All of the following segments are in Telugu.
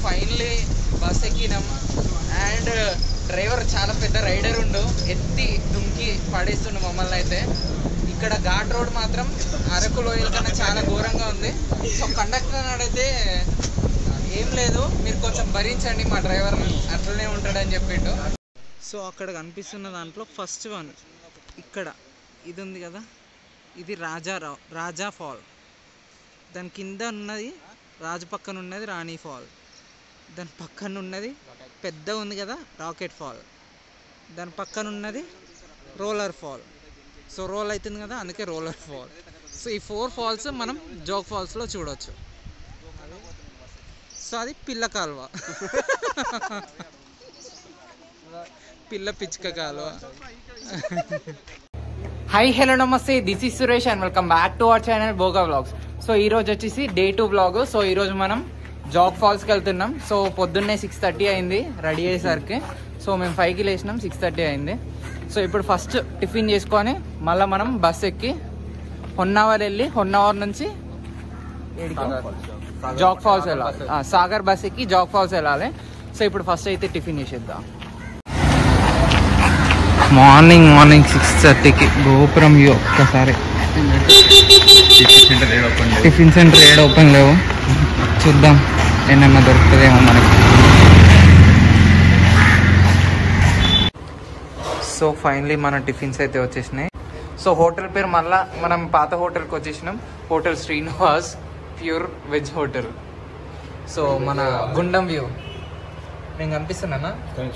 ఫైనలీ బస్ ఎక్కినాం అండ్ డ్రైవర్ చాలా పెద్ద రైడర్ ఉండు ఎత్తి దుంకి పడేస్తుండు మమ్మల్ని అయితే ఇక్కడ ఘాట్ రోడ్ మాత్రం అరకు లోయల కన్నా చాలా ఘోరంగా ఉంది సో కండక్టర్ అడిగితే ఏం లేదు మీరు కొంచెం భరించండి మా డ్రైవర్ అట్లనే ఉంటాడని చెప్పిండు సో అక్కడ కనిపిస్తున్న దాంట్లో ఫస్ట్ వన్ ఇక్కడ ఇది ఉంది కదా ఇది రాజారావు రాజా ఫాల్ దాని కింద ఉన్నది రాజు పక్కన ఉన్నది రాణి ఫాల్ దాని పక్కన ఉన్నది పెద్ద ఉంది కదా రాకెట్ ఫాల్ దాని పక్కన ఉన్నది రోలర్ ఫాల్ సో రోల్ అవుతుంది కదా అందుకే రోలర్ ఫాల్ సో ఈ ఫోర్ ఫాల్స్ మనం జోగ్ ఫాల్స్లో చూడొచ్చు సో అది పిల్ల కాలువ పిల్ల పిచ్చుక కాలువ hi hello namaste this is Suresh and welcome back to our channel Boga vlogs so ఈ రోజు వచ్చేసి డే టూ వ్లాగ్ సో ఈ రోజు మనం జాగ్ ఫాల్స్కి వెళ్తున్నాం సో పొద్దున్నే సిక్స్ థర్టీ అయింది రెడీ అయ్యేసరికి సో మేము ఫైవ్కి లేచినాం సిక్స్ థర్టీ అయింది సో ఇప్పుడు ఫస్ట్ టిఫిన్ చేసుకొని మళ్ళీ మనం బస్ ఎక్కి వన్ అవర్ వెళ్ళి వన్ అవర్ నుంచి ఏడికి? జాగ్ ఫాల్స్ వెళ్ళాలి ఆ, సాగర్ బస్ ఎక్కి జాగ్ ఫాల్స్ వెళ్ళాలి సో ఇప్పుడు ఫస్ట్ అయితే టిఫిన్ చేసేద్దాం మార్నింగ్ మార్నింగ్ సిక్స్ థర్టీకి గోపురం వ్యూ ఒక్కసారి టిఫిన్ సెంటర్ ఏడ ఓపెన్ లేవు చూద్దాం ఏమన్నా దొరుకుతుందేమో మనకి సో ఫైనలీ మన టిఫిన్స్ అయితే వచ్చేసినాయి సో హోటల్ పేరు మళ్ళా మనం పాత హోటల్కి వచ్చేసినాం hotel Srinivas pure veg hotel so మన గుండం వ్యూ నేను కనిపిస్తున్నానా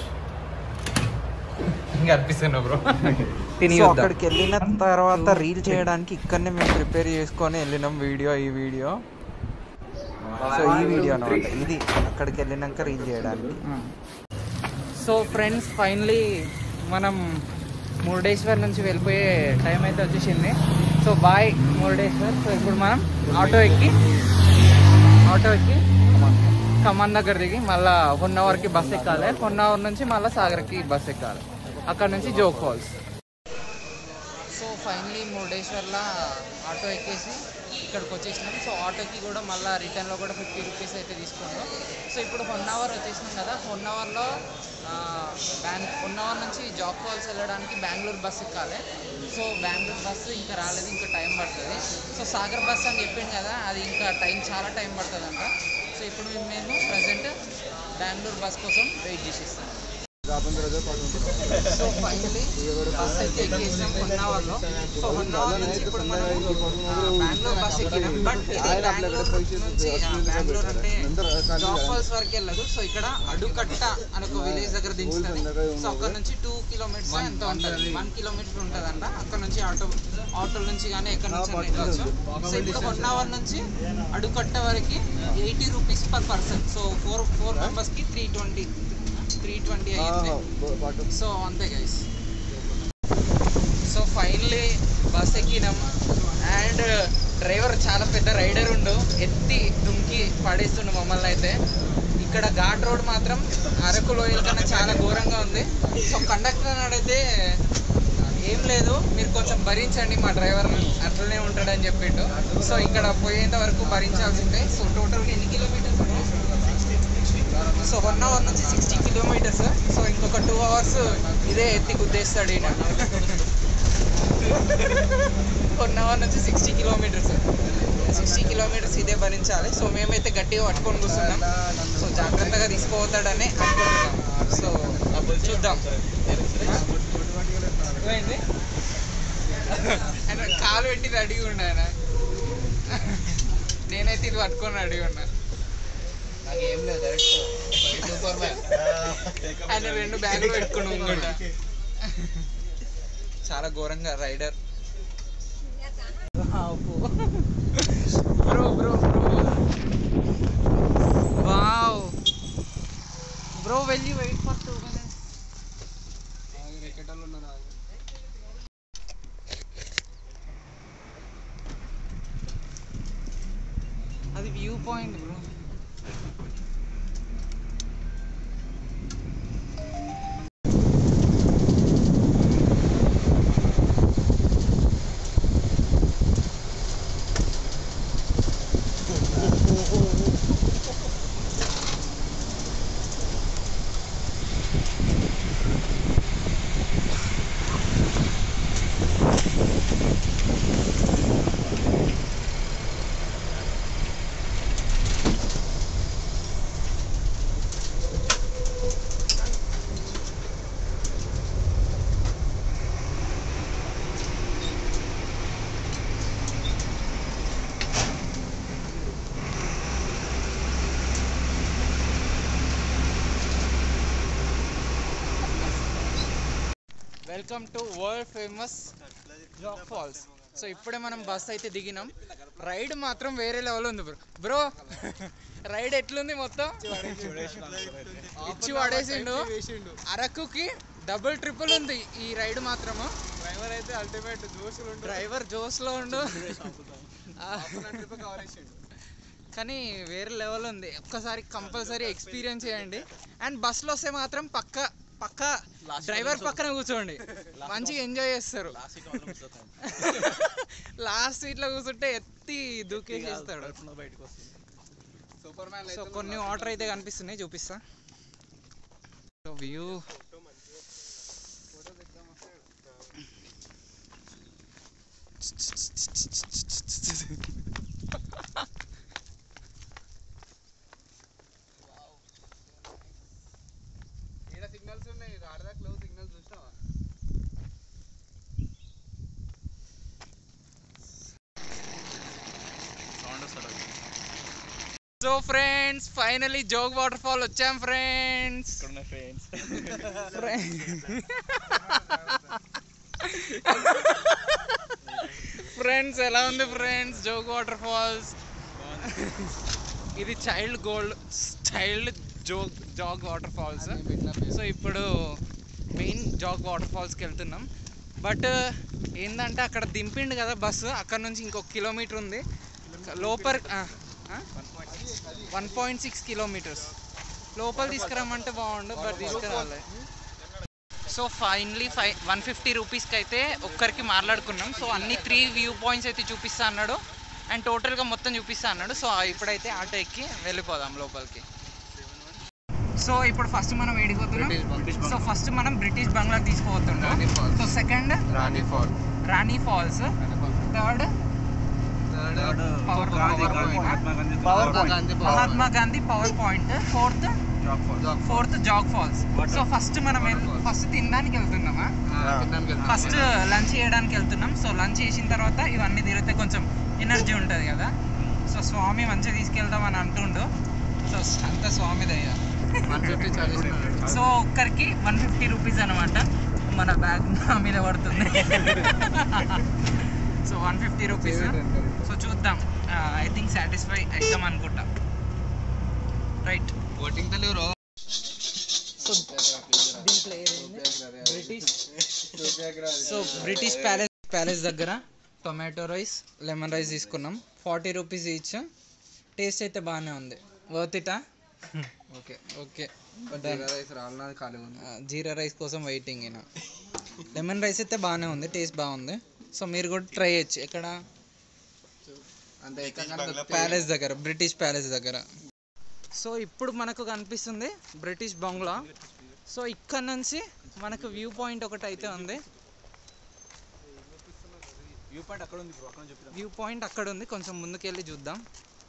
ఇంకా అనిపిస్తున్నా బ్రో సో అక్కడికి వెళ్ళిన తర్వాత రీల్ చేయడానికి ఇక్కడనే మేము ప్రిపేర్ చేసుకొని వెళ్ళినాం వీడియో ఈ వీడియో సో ఈ వీడియో అనమాట ఇది అక్కడికి వెళ్ళినాక రీల్ చేయడానికి సో ఫ్రెండ్స్ ఫైనలీ మనం మురుడేశ్వర్ నుంచి వెళ్ళిపోయే టైం అయితే వచ్చేసింది సో బాయ్ మురుడేశ్వర్ సో ఇప్పుడు మనం ఆటో ఎక్కి ఆటో ఎక్కి ఖమ్మం దగ్గర దిగి మళ్ళీ వన్ అవర్కి బస్ ఎక్కాలి వన్ అవర్ నుంచి మళ్ళీ సాగర్కి బస్ ఎక్కాలి అక్కడ నుంచి జోగ్ ఫాల్స్ సో ఫైనలీ మురుడేశ్వర్లో ఆటో ఎక్కేసి ఇక్కడికి వచ్చేసినాం సో ఆటోకి కూడా మళ్ళీ రిటర్న్లో కూడా ఫిఫ్టీ రూపీస్ అయితే తీసుకున్నాం సో ఇప్పుడు వన్ అవర్ వచ్చేసినాం కదా వన్ అవర్లో బ్యాంగ్ వన్ అవర్ నుంచి జాబ్ ఫాల్స్ వెళ్ళడానికి బెంగళూరు బస్ ఎక్కాలి సో బెంగళూరు బస్సు ఇంకా రాలేదు ఇంకా టైం పడుతుంది సో సాగర్ బస్ అని చెప్పింది కదా అది ఇంకా టైం చాలా టైం పడుతుందంట సో ఇప్పుడు మేము ప్రజెంట్ బెంగళూరు బస్ కోసం వెయిట్ చేసేస్తాం సో ఫైనలీ బస్ అయితే ఎక్కేసాం వన్ అవర్లో సో వన్ అవర్ నుంచి ఇప్పుడు మనం బెంగళూరు బస్ ఎక్కినాం బట్ ఇది బెంగళూరు నుంచి ఆ, బెంగళూరు అంటే జాబ్ ఫాల్స్ వరకు వెళ్ళదు సో ఇక్కడ అడుకట్ట అని ఒక విలేజ్ దగ్గర దించుతుంది సో అక్కడ నుంచి టూ కిలోమీటర్స్ ఎంత ఉంటుంది వన్ కిలోమీటర్ ఉంటుందంట అక్కడ నుంచి ఆటో ఆటోల నుంచి కానీ ఎక్కడ నుంచి అయినా వెళ్ళొచ్చు సో ఇప్పుడు వన్ అవర్ నుంచి అడుకట్ట వరకు eighty rupees per person so four four మెంబర్స్కి త్రీ ట్వంటీ త్రీ ట్వంటీ అయ్యింది సో అంతే గైస్ సో ఫైనలీ బస్ ఎక్కినాం అండ్ డ్రైవర్ చాలా పెద్ద రైడర్ ఉండు ఎత్తి దుంకి పడేస్తుండు మమ్మల్ని అయితే ఇక్కడ ఘాట్ రోడ్ మాత్రం అరకు లోయల కన్నా చాలా ఘోరంగా ఉంది సో కండక్టర్ అడిగితే ఏం లేదు మీరు కొంచెం భరించండి మా డ్రైవర్ అట్లనే ఉంటాడని చెప్పిండు సో ఇక్కడ పోయేంత వరకు భరించాల్సిందే సో టోటల్గా ఎన్ని కిలోమీటర్స్ సో వన్ అవర్ నుంచి సిక్స్టీ కిలోమీటర్స్ సో ఇంకొక టూ అవర్స్ ఇదే ఎత్తి గుద్దేస్తాడు ఈయన వన్ అవర్ నుంచి సిక్స్టీ కిలోమీటర్స్ సిక్స్టీ కిలోమీటర్స్ ఇదే భరించాలి సో మేమైతే గట్టిగా పట్టుకొని కూర్చున్నాం సో జాగ్రత్తగా తీసుకుపోతాడని అనుకుంటున్నాం సో అప్పుడు చూద్దాం ఏమైంది ఆయన కాలు పెట్టి రెడీగా ఉండు ఆయన నేనైతే ఇది పట్టుకొని రెడీగా ఉన్నా ఆయన రెండు బ్యాగులు పెట్టుకుని ఉంగట చాలా ఘోరంగా rider bro bro bro wow bro వెళ్ళి వెయిట్ ఫర్ టూ మినిట్స్ అది view point bro welcome to world famous Jog falls so ఇప్పుడే మనం బస్ అయితే దిగినాం రైడ్ మాత్రం వేరే లెవెల్ ఉంది బ్రో బ్రో రైడ్ ఎట్లుంది మొత్తం ఇచ్చి పడేసిండు అరకుకి డబుల్ ట్రిపుల్ ఉంది ఈ రైడ్ మాత్రము డ్రైవర్ అయితే అల్టిమేట్ జోషులు ఉండు డ్రైవర్ జోస్లో ఉండు ఆ, ట్రిప్ కవర్ చేసిండు కానీ వేరే లెవెల్ ఉంది ఒక్కసారి కంపల్సరీ ఎక్స్పీరియన్స్ చేయండి అండ్ బస్సులో వస్తే మాత్రం పక్క పక్క డ్రైవర్ పక్కన కూర్చోండి మంచిగా ఎంజాయ్ చేస్తారు లాస్ట్ సీట్లో కూర్చుంటే ఎత్తి దూకేసేస్తాడు బయటకు వస్తుంది సూపర్ మ్యాన్ సో కొన్ని వాటర్ అయితే కనిపిస్తున్నాయి చూపిస్తా సో వ్యూ ఈడ సిగ్నల్స్ ఉన్నాయి ఆడదా క్లోజ్ సిగ్నల్స్ చూసినావా సౌండ్ వస్తాడు so friends finally Jog water fall వచ్చాం ఫ్రెండ్స్ ఇక్కడ ఫ్రెండ్స్ ఫ్రెండ్స్ ఎలా ఉంది ఫ్రెండ్స్ జోగ్ వాటర్ ఫాల్స్ ఇది child gold child Jog Jog water falls so ఇప్పుడు మెయిన్ జాగ్ వాటర్ ఫాల్స్కి వెళ్తున్నాం బట్ ఏంటంటే అక్కడ దింపిండు కదా బస్సు అక్కడ నుంచి ఇంకొక కిలోమీటర్ ఉంది లోపల వన్ పాయింట్ సిక్స్ కిలోమీటర్స్ లోపల తీసుకురమ్మంటే బాగుండు బట్ తీసుకురాలే so finally five one fifty రూపీస్కి అయితే ఒక్కరికి మాట్లాడుకున్నాం సో అన్ని త్రీ వ్యూ పాయింట్స్ అయితే చూపిస్తా అన్నాడు అండ్ టోటల్గా మొత్తం చూపిస్తా అన్నాడు సో ఇప్పుడైతే ఆటో ఎక్కి వెళ్ళిపోదాం లోపలికి సో ఇప్పుడు ఫస్ట్ మనం ఏడిపోతున్నాం సో ఫస్ట్ మనం బ్రిటిష్ బంగ్లాకి తీసుకుపోతున్నాం Rani falls. So second Rani fall Rani falls third power power Gandhi Mahatma Gandhi power point fourth fourth Jog falls so first మనం ఫస్ట్ తినడానికి వెళ్తున్నామా ఫస్ట్ లంచ్ చేయడానికి వెళ్తున్నాం సో లంచ్ చేసిన తర్వాత ఇవన్నీ తిరిగితే కొంచెం ఎనర్జీ ఉంటుంది కదా సో స్వామి మంచిగా తీసుకెళ్దాం అని అంటుండు సో అంత స్వామిదయ్యా వన్ ఫిఫ్టీ చార్జెస్ సో ఒక్కరికి వన్ ఫిఫ్టీ రూపీస్ అనమాట మన బ్యాగ్ నా మీద పడుతుంది so one fifty rupees so చూద్దాం ఐ థింక్ సాటిస్ఫై అవుతాం అనుకుంటా రైట్ ఓటింగ్ తెలియరు సో దీంట్లో British so British palace palace దగ్గర టొమాటో రైస్ లెమన్ రైస్ తీసుకున్నాం ఫార్టీ రూపీస్ ఈచ్ టేస్ట్ అయితే బాగానే ఉంది వర్త్ ఇటా ఓకే ఓకే రాళ్ళది ఖాళీ ఉంది జీరా రైస్ కోసం వెయిటింగ్ అయినా లెమన్ రైస్ అయితే బాగానే ఉంది టేస్ట్ బాగుంది సో మీరు కూడా ట్రై చేయొచ్చు ఎక్కడ అంతే ఎక్కడ ప్యాలెస్ దగ్గర బ్రిటిష్ ప్యాలెస్ దగ్గర సో ఇప్పుడు మనకు కనిపిస్తుంది బ్రిటిష్ బంగ్లా సో ఇక్కడ నుంచి మనకు వ్యూ పాయింట్ ఒకటి అయితే ఉంది వ్యూ పాయింట్ అక్కడ ఉంది బ్రో అక్కడ చెప్పిన వ్యూ పాయింట్ అక్కడ ఉంది కొంచెం ముందుకెళ్ళి చూద్దాం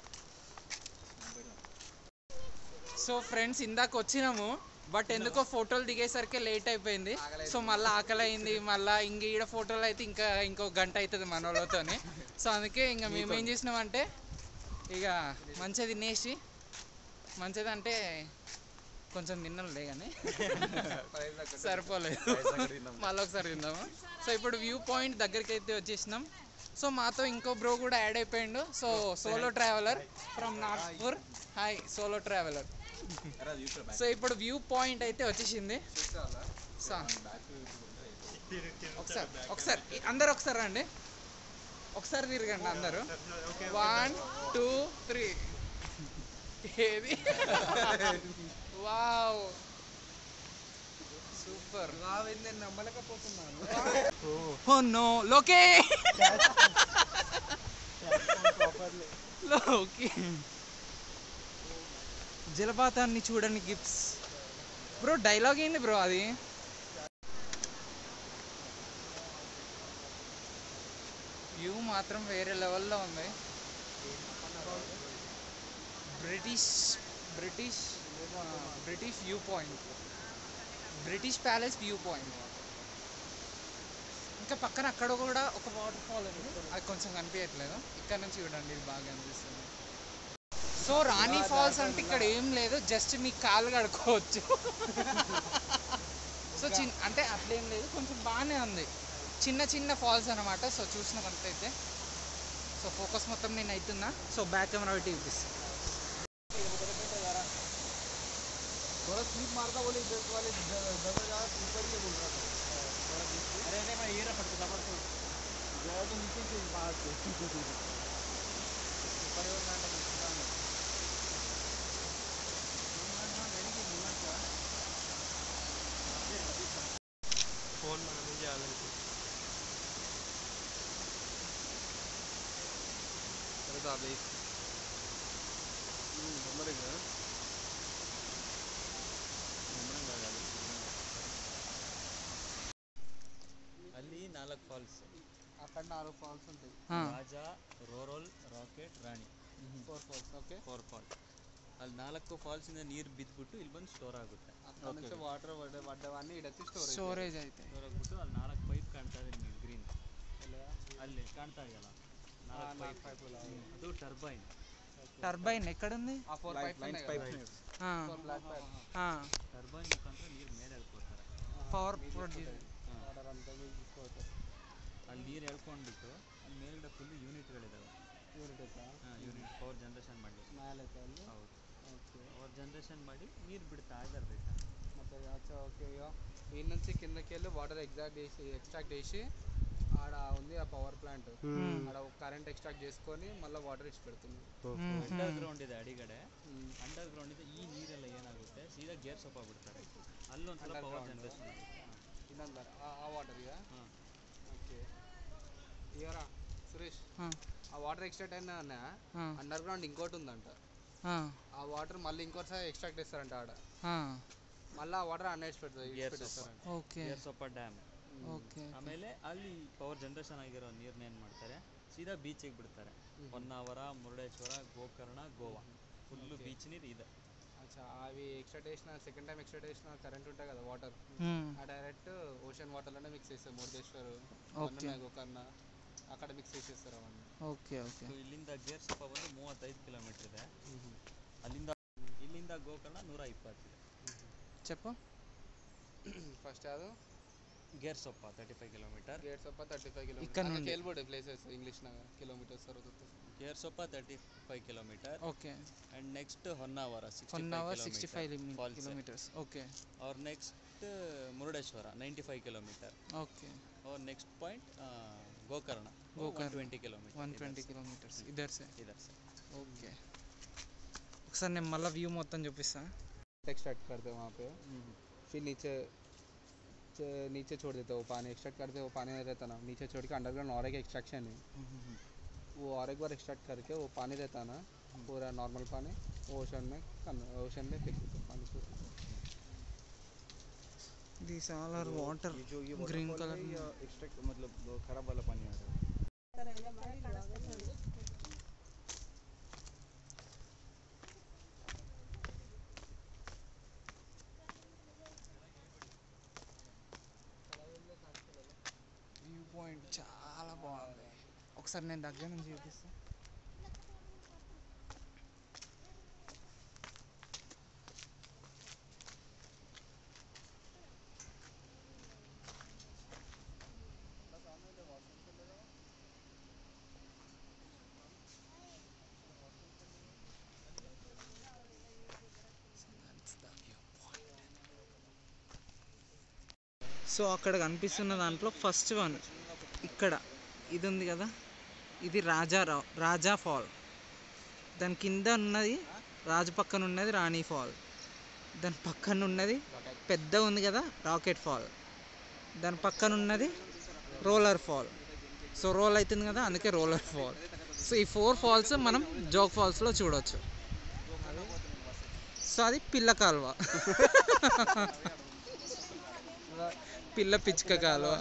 సో ఫ్రెండ్స్ ఇందాక వచ్చినాము బట్ ఎందుకో ఫోటోలు దిగేసరికి లేట్ అయిపోయింది సో మళ్ళీ ఆకలి అయింది మళ్ళీ ఇంక ఈడ ఫోటోలు అయితే ఇంకా ఇంకో గంట అవుతుంది మన వాళ్ళతోని సో అందుకే ఇంకా మేము ఏం చేసినామంటే ఇక మంచిగా తినేసి మంచిదంటే కొంచెం తిన్నాంలే కానీ సరిపోలేదు మళ్ళీ ఒకసారి తిందాము సో ఇప్పుడు వ్యూ పాయింట్ దగ్గరికి అయితే వచ్చేసినాం సో మాతో ఇంకో బ్రో కూడా యాడ్ అయిపోయిండు so solo traveller from Nagpur hi solo traveller so ఇప్పుడు వ్యూ పాయింట్ అయితే వచ్చేసింది సో ఒకసారి ఒకసారి ఈ- అందరు ఒకసారి రండి ఒకసారి తిరగండి అందరూ వన్ టూ త్రీ ఏది వావ్ సూపర్ నేను నమ్మలేకపోతున్నాను ఓ నో లోకే లోకి జలపాతాన్ని చూడని గిఫ్ట్స్ బ్రో డైలాగ్ ఏంది బ్రో అది వ్యూ మాత్రం వేరే లెవెల్లో ఉంది British British British view point British palace view point ఇంకా పక్కన అక్కడ కూడా ఒక వాటర్ ఫాల్ ఉంది అది కొంచెం కనిపించట్లేదు ఇక్కడ నుంచి చూడండి ఇది బాగా అనిపిస్తుంది సో రాణి ఫాల్స్ అంటే ఇక్కడ ఏం లేదు జస్ట్ మీ కాలు కడుకోవచ్చు సో చిన్న అంటే అట్లేం లేదు కొంచెం బాగానే ఉంది చిన్న చిన్న ఫాల్స్ అనమాట సో చూసిన అయితే సో ఫోకస్ మొత్తం నేను అవుతున్నా సో బ్యాక్ కెమెరా పెట్టి చూపిస్తాను थोड़ा स्लीप मारता बोले इधर वाले दबा जा ऊपर ही बोल रहा था थोड़ा देखिए अरे अरे मैं ये रहा पड़ता दबा तो गया तो नीचे से बाहर से ऊपर ही उड़ना है ఫోన్ మనమే చేయాలనుకో अरे तो आप एक नंबर है ಅಲ್ಲಿ ನಾಲ್ಕು ಫಾಲ್ಸ್ అక్కడ నాలుగు ఫాల్స్ ఉంటాయి Raja roarer rocket Rani four falls okay four falls ಅಲ್ಲಿ ನಾಲ್ಕು ಫಾಲ್ಸಿಂದ ನೀರು ಬಿದ್ದುಬಿಟ್ಟು ಇಲ್ಲಿ ಬಂದು ಸ್ಟೋರ್ ಆಗುತ್ತೆ అక్కడ నుంచి వాటర్ పడ్డవన్నీ ఇడొచ్చి స్టోరేజ్ స్టోరేజ్ అయితే ಸ್ಟೋರ್ ಆಗ್ಬಿಟ್ಟು ಅಲ್ಲಿ ನಾಲ್ಕು ಪೈಪ್ ಕಾಣ್ತಾ ಇದೆ ನಿಮಗೆ ಗ್ರೀನ್ ಅಲ್ಲಿ ಕಾಣ್ತಾ ಇದೆಯಲ್ಲ ನಾಲ್ಕು ಪೈಪ್ ಅದು ಟರ್ಬೈನ್ టర్బైన్ ఎక్కడుంది ఆ four pipe lines pipe four block pipe turbine ಮುಖಾಂತರ ನೀರು ಮೇಲೆ ಎಳ್ಕೊತಾರೆ పవర్ ప్రొడ్యూస్ వాటర్ అంతా మీరు తీసుకోవచ్చు ಅಲ್ಲಿ ನೀರು ಎಳ್ಕೊಂಡ್ಬಿಟ್ಟು ಅಲ್ಲಿ ಮೇಲ್ಗಡೆ ಫುಲ್ ಯೂನಿಟ್ಗಳಿದ್ದಾವೆ ಯೂನಿಟ್ ಐತಾ ಹಾಂ ಯೂನಿಟ್ ಪವರ್ ಜನ್ರೇಷನ್ ಮಾಡಿ ಮ್ಯಾಲೆ ಐತಾ ಅಲ್ಲಿ ಹೌದು ఓకే ಪವರ್ ಜನ್ರೇಷನ್ ಮಾಡಿ ನೀರು ಬಿಡ್ತಾ ಇದ್ದಾರೆ ಬೇಕಾ ಮತ್ತೆ అచ్చా ఓకే ఇక ఈ నుంచి కిందకి వెళ్ళి వాటర్ ఎగ్జాక్ట్ చేసి ఎక్స్ట్రాక్ట్ చేసి ఆడ ఉంది ఆ పవర్ ప్లాంట్ ఆడ కరెంట్ ఎక్స్ట్రాక్ట్ చేసుకొని మళ్ళీ వాటర్ ఇచ్చి పెడుతుంది ಅಂಡರ್ ಗ್ರೌಂಡ್ ಇದೆ ಅಡಿಗಡೆ ಅಂಡರ್ ಗ್ರೌಂಡ್ ಇದೆ ಈ ನೀರೆಲ್ಲ ಏನಾಗುತ್ತೆ ಸೀದಾ ಗೇರ್ ಸೊಪ್ಪ ಬಿಡ್ತಾರೆ ಅಲ್ಲೊಂದ್ಸಲ ಪವರ್ ಜನ್ರೇಷನ್ ఇదంతా ఆ వాటర్ ఇక ಹಾಂ ఓకే ఇయరా సురేష్ ఆ వాటర్ ఎక్స్ట్రాక్ట్ అయినా అండర్ గ్రౌండ్ ఇంకోటి ఉందంట ఆ వాటర్ మళ్ళీ ఇంకోటిసారి ఎక్స్ట్రాక్ట్ చేస్తారంట ఆడ మళ్ళీ ఆ వాటర్ అన్న ఇచ్చి పెడతారు ఇచ్చి Yes, పెట్టేస్తారంట okay Gersoppa dam okay ಆಮೇಲೆ ಅಲ್ಲಿ ಪವರ್ ಜನ್ರೇಷನ್ ಆಗಿರೋ ನೀರನ್ನ ಏನು ಮಾಡ್ತಾರೆ ಸೀದಾ ಬೀಚಿಗೆ ಬಿಡ್ತಾರೆ ಹೊನ್ನಾವರ ಮುರುಡೇಶ್ವರ ಗೋಕರ್ಣ ಗೋವಾ ಫುಲ್ಲು ಬೀಚ್ ನೀರು ಇದೆ అచ్చా అవి ఎక్స్ట్రాక్ట్ చేసిన సెకండ్ టైం ఎక్స్ట్రాక్ట్ చేసిన కరెంట్ ఉంటాయి కదా వాటర్ ఆ డైరెక్ట్ ఓషన్ వాటర్లోనే మిక్స్ చేస్తారు మురుడేశ్వర్ Okay. గోకర్ణ అక్కడ మిక్స్ చేసేస్తారు అవన్నీ ఓకే ఓకే ಸೊ ಇಲ್ಲಿಂದ ಗೇರ್ ಸೊಪ್ಪ ಬಂದು ಮೂವತ್ತೈದು ಕಿಲೋಮೀಟರ್ ಇದೆ ಅಲ್ಲಿಂದ ಇಲ್ಲಿಂದ ಗೋಕರ್ಣ ನೂರ ಇಪ್ಪತ್ತಿದೆ చెప్పు ఫస్ట్ ಅದು Gersoppa thirty five kilometre గేట్స్ అప్ప థర్టీ ఫైవ్ ఇక్కడ కిలోమీటర్ నుండి. ಕೇಳ್ಬೋದು ಪ್ಲೇಸಸ್ ಇಂಗ್ಲೀಷ್ನಾಗ ಕಿಲೋಮೀಟರ್ಸ್ ಬರುತ್ತೆ Gersoppa thirty five kilometre okay and next Honnavar one hour sixty five falls kilometres okay और नेक्स्ट मुरुडेश्वर 95 किलोमीटर ఓకే और next point Gokarna Gokarna. 120 kilometre one twenty kilometres ఇద్దరు సే इधर से ఓకే ఒకసారి నేను మళ్ళీ వ్యూ మొత్తం చూపిస్తా एक्सट्रैक्ट करते हैं वहाँ पे फिर नीचे च- नीचे छोड़ देते हैं वो पानी एक्सट्रैक्ट करते हैं वो पानी नहीं रहता ना नीचे छोड़ के अंडरग्राउंड और एक एक्सट्रैक्शन है वो और एक बार एक्सट्रैक्ट करके वो पानी रहता ना पूरा नॉर्मल पानी ओशन में ओशन में फेंक देते हैं पानी पूरा these all are water green colour extract मतलब खराब वाला पानी आ रहा है వ్యూ పాయింట్ చాలా బాగుంది ఒకసారి నేను దగ్గర నుంచి చూపిస్తా సో అక్కడ కనిపిస్తున్న దాంట్లో ఫస్ట్ వన్ ఇక్కడ ఇది ఉంది కదా ఇది రాజారావు రాజా ఫాల్ దాని కింద ఉన్నది రాజు పక్కన ఉన్నది రాణి ఫాల్ దాని పక్కన ఉన్నది పెద్ద ఉంది కదా రాకెట్ ఫాల్ దాని పక్కన ఉన్నది రోలర్ ఫాల్ సో రోల్ అవుతుంది కదా అందుకే రోలర్ ఫాల్ సో ఈ ఫోర్ ఫాల్స్ మనం జోగ్ ఫాల్స్లో చూడొచ్చు సో అది పిల్ల కాలువ పిల్ల పిచ్చుక కాలువ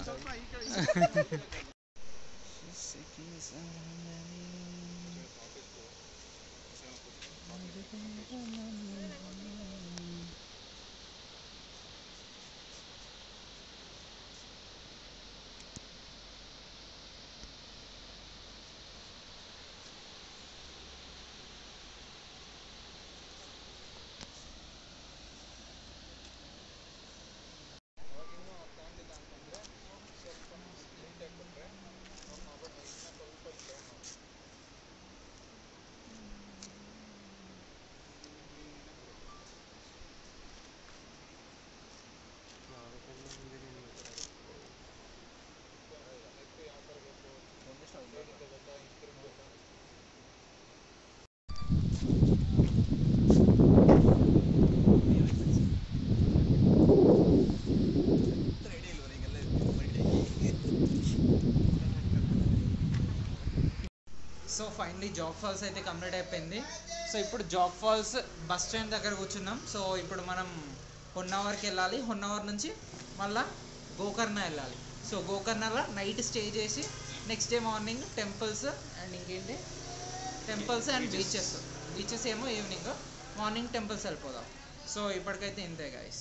ఫైనలీ జాబ్ ఫాల్స్ అయితే కంప్లీట్ అయిపోయింది సో ఇప్పుడు జాబ్ ఫాల్స్ బస్ స్టాండ్ దగ్గర కూర్చున్నాం సో ఇప్పుడు మనం హొన్నవర్కి వెళ్ళాలి హొన్నవర్ నుంచి మళ్ళా గోకర్ణ వెళ్ళాలి సో గోకర్ణలో నైట్ స్టే చేసి next day morning temples and ఇంకేంటి టెంపుల్స్ అండ్ బీచెస్ బీచెస్ ఏమో ఈవినింగ్ మార్నింగ్ టెంపుల్స్ వెళ్ళిపోదాం సో ఇప్పటికైతే ఇంతే guys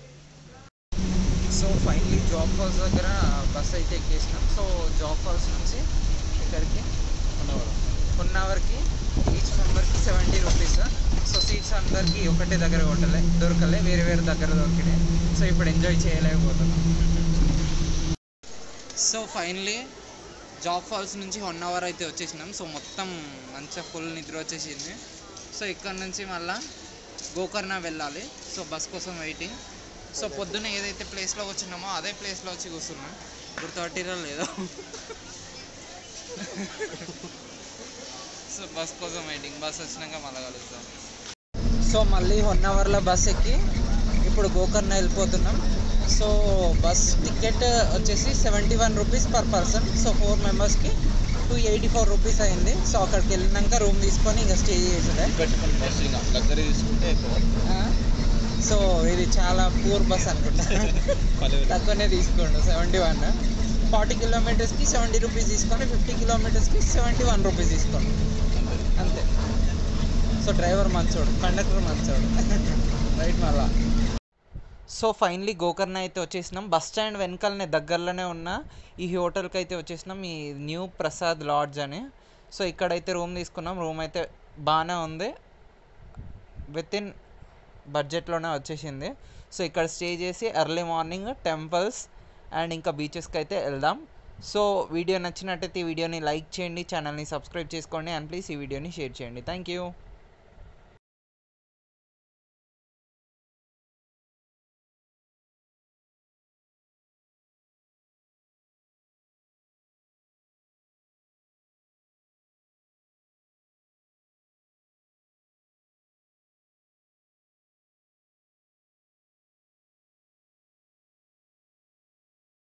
so finally Jog falls దగ్గర బస్ అయితే ఎక్కేసినాం సో జాబ్ ఫాల్స్ నుంచి ఇక్కడికి వన్ అవర్కి ఈచ్ మెంబర్కి సెవెంటీ రూపీస్ సో సీట్స్ అందరికి ఒకటే దగ్గర కొట్టలే దొరకలే వేరే వేరే దగ్గర దొరికినాయి సో ఇప్పుడు ఎంజాయ్ చేయలేకపోతున్నాం సో ఫైనలీ జాబ్ ఫాల్స్ నుంచి వన్ అవర్ అయితే వచ్చేసినాం సో మొత్తం మంచిగా ఫుల్ నిద్ర వచ్చేసింది సో ఇక్కడ నుంచి మళ్ళా గోకర్ణ వెళ్ళాలి సో బస్ కోసం వెయిటింగ్ సో పొద్దున్న ఏదైతే ప్లేస్లో వచ్చినామో అదే ప్లేస్లో వచ్చి కూర్చున్నాం గుర్తుపట్టిరో లేదో సో బస్ కోసం వెయిటింగ్ బస్ వచ్చినాక మళ్ళీ కలుస్తాం సో మళ్ళీ వన్ అవర్లో బస్ ఎక్కి ఇప్పుడు గోకర్ణ వెళ్ళిపోతున్నాం సో బస్ టికెట్ వచ్చేసి seventy one rupees per person so four మెంబర్స్కి టూ ఎయిటీ ఫోర్ రూపీస్ అయింది సో అక్కడికి వెళ్ళినాక రూమ్ తీసుకొని ఇంకా స్టే చేసేదే పెట్టుకుని బస్ ఇంకా లగ్జరీ తీసుకుంటే ఎక్కువ ఆ, సో ఇది చాలా పూర్ బస్ అనుకుంటా తక్కువనే తీసుకోండు సెవెంటీ వన్ ఫార్టీ కిలోమీటర్స్కి సెవెంటీ రూపీస్ తీసుకొని ఫిఫ్టీ కిలోమీటర్స్కి సెవెంటీ వన్ రూపీస్ తీసుకోండి అంతే సో డ్రైవర్ మంచోడు కండక్టర్ మంచోడు రైట్ మళ్ళా సో ఫైనలీ గోకర్ణ అయితే వచ్చేసినాం బస్ స్టాండ్ వెనకాలనే దగ్గరలోనే ఉన్న ఈ హోటల్కి అయితే వచ్చేసినాం ఈ న్యూ ప్రసాద్ లాడ్జ్ అని సో ఇక్కడైతే రూమ్ తీసుకున్నాం రూమ్ అయితే బాగానే ఉంది విత్ ఇన్ బడ్జెట్లోనే వచ్చేసింది సో ఇక్కడ స్టే చేసి ఎర్లీ మార్నింగ్ టెంపుల్స్ అండ్ ఇంకా బీచెస్కి అయితే వెళ్దాం సో వీడియో నచ్చినట్టయితే ఈ వీడియోని లైక్ చేయండి ఛానల్ని సబ్స్క్రైబ్ చేసుకోండి అండ్ ప్లీజ్ ఈ వీడియోని షేర్ చేయండి థ్యాంక్ యూ